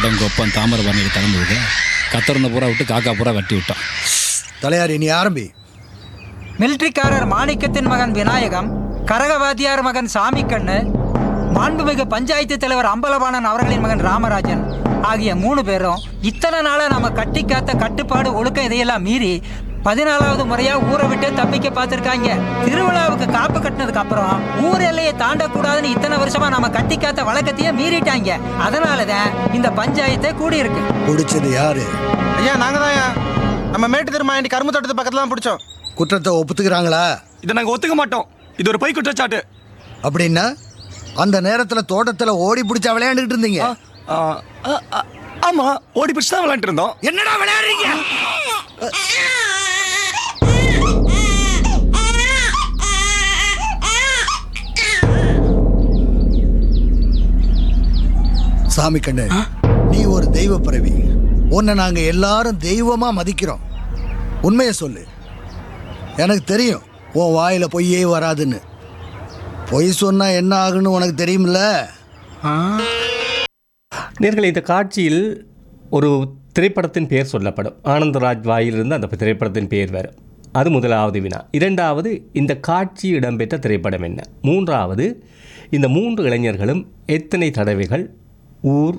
அடங்கொப்பம் தாமிரபரணிக்கு திறந்து கத்தரனை பூரா விட்டு காக்கா பூரா வெட்டி விட்டான் தலையாரி நீ ஆரம்பி மிலிட்ரிக்காரர் மாணிக்கத்தின் மகன் விநாயகம் கரகவாத்தியார் மகன் சாமிக்கண்ணு மாண்புமிகு பஞ்சாயத்து தலைவர் அம்பலவாணன் அவர்களின் மகன் ராமராஜன் ஆகிய மூணு பேரும் இத்தனை நாளா நாம கட்டி காத்த கட்டுப்பாடு ஒழுக்கம் இதையெல்லாம் மீறி பதினாலாவது முறையா ஊரை விட்டு தப்பிக்க பார்த்திருக்காங்க திருவிழாவுக்கு காப்பு கட்டினதுக்கு அப்புறம் ஊர் எல்லையை தாண்டக்கூடாதுன்னு இத்தனை வருஷமா நாம கட்டி காத்த வழக்கத்தையே மீறிட்டாங்க அதனாலதான் இந்த பஞ்சாயத்தை கூடியிருக்கு பிடிச்சது யாரு ஐயா நாங்க தான் நம்ம மேட்டு திருமாண்டி கரும்பு தோட்டத்து பக்கத்துல தான் பிடிச்சோம் குற்றத்தை ஒப்புத்துக்கிறாங்களா இதை நாங்க ஒத்துக்க மாட்டோம் இது ஒரு பொய் குற்றச்சாட்டு அப்படின்னா அந்த நேரத்துல தோட்டத்துல ஓடி பிடிச்சா விளையாண்டுட்டு இருந்தீங்க ஆ, ஆ, ஆ, ஆமா ஓடி பிடிச்சு தான் விளையாண்டு இருந்தோம் என்னடா விளையாடுறீங்க சாமி கண்ணு நீ ஒரு தெய்வ பிறவி உன்னை நாங்க எல்லாரும் தெய்வமா மதிக்கிறோம் உண்மையை சொல்லு எனக்கு தெரியும் உன் வாயில பொய்யே வராதுன்னு பொய் சொன்னா என்ன ஆகுன்னு உனக்கு தெரியுமில்ல நேர்களை இந்த காட்சியில் ஒரு திரைப்படத்தின் பெயர் சொல்லப்படும் ஆனந்தராஜ் வாயிலிருந்து அந்த திரைப்படத்தின் பெயர் வரும் அது முதலாவது வினா இரண்டாவது இந்த காட்சி இடம்பெற்ற திரைப்படம் என்ன மூன்றாவது இந்த மூன்று இளைஞர்களும் எத்தனை தடவைகள் ஊர்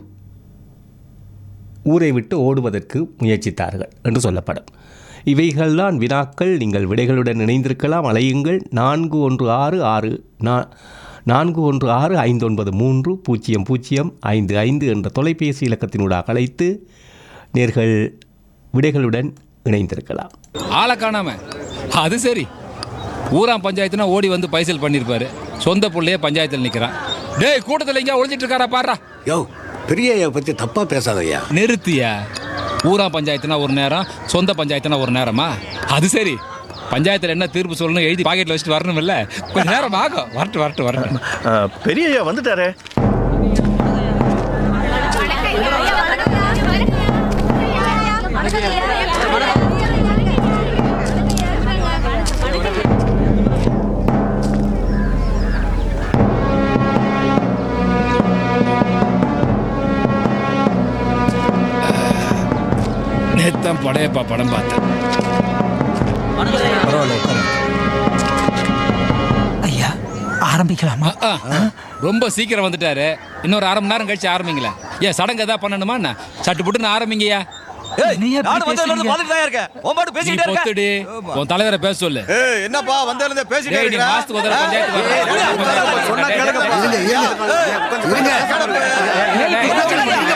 ஊரை விட்டு ஓடுவதற்கு முயற்சித்தார்கள் என்று சொல்லப்படும் இவைகள்தான் வினாக்கள் நீங்கள் விடைகளுடன் இணைந்திருக்கலாம் அலையுங்கள் நான்கு ஒன்று ஆறு ஆறு நா நான்கு ஒன்று ஆறு ஐந்து ஒன்பது மூன்று பூஜ்ஜியம் பூஜ்ஜியம் ஐந்து ஐந்து என்ற தொலைபேசி இலக்கத்தினூடாக அழைத்து நேர்கள் விடைகளுடன் இணைந்திருக்கலாம் ஆளை காணாம அது சரி ஊராம் பஞ்சாயத்துனா ஓடி வந்து பைசல் பண்ணியிருப்பாரு சொந்த புள்ளையே பஞ்சாயத்தில் நிற்கிறான் டேய் கூட்டத்தில் எங்கேயா ஒழிஞ்சிட்டு இருக்காரா பாடுறா யோ பெரியய்யா பத்தி தப்பா பேசாதய்யா நிறுத்தியா ஊராம் பஞ்சாயத்துனா ஒரு நேரம் சொந்த பஞ்சாயத்துனா ஒரு நேரமா அது சரி பஞ்சாயத்தில் என்ன தீர்ப்பு சொல்லணும் எழுதி பாக்கெட்டில் வச்சுட்டு வரணும் இல்ல கொஞ்ச நேரம் ஆகும் வரட்டு வரட்டு வரட்டு பெரிய வந்துட்டாரு நேத்தான் படையப்பா படம் பார்த்தேன் பரவாயில்ல உட்காருங்க. ஐயா ஆரம்பிக்கலாமா ஆ, ஆ. ரொம்ப சீக்கிரம் வந்துட்டாரு இன்னொரு அரை மணி நேரம் கழிச்சு ஆரம்பிங்களேன் ஏன் சடங்கு ஏதாவது பண்ணணுமா என்ன சட்டு புட்டுன்னு ஆரம்பிங்கய்யா என்னய்யா இப்படி பேசுறீங்க? நீ பொத்துடி உன் தலைவரை பேச சொல்லு ஏய் என்னப்பா வந்தாலும் பேசிட்டே டேய், நீ மாசத்துக்கு ஒரு தடவை பஞ்சாயத்து வர. சொன்னா கேளுங்கப்பா. இருங்க, இருங்க. இருங்க.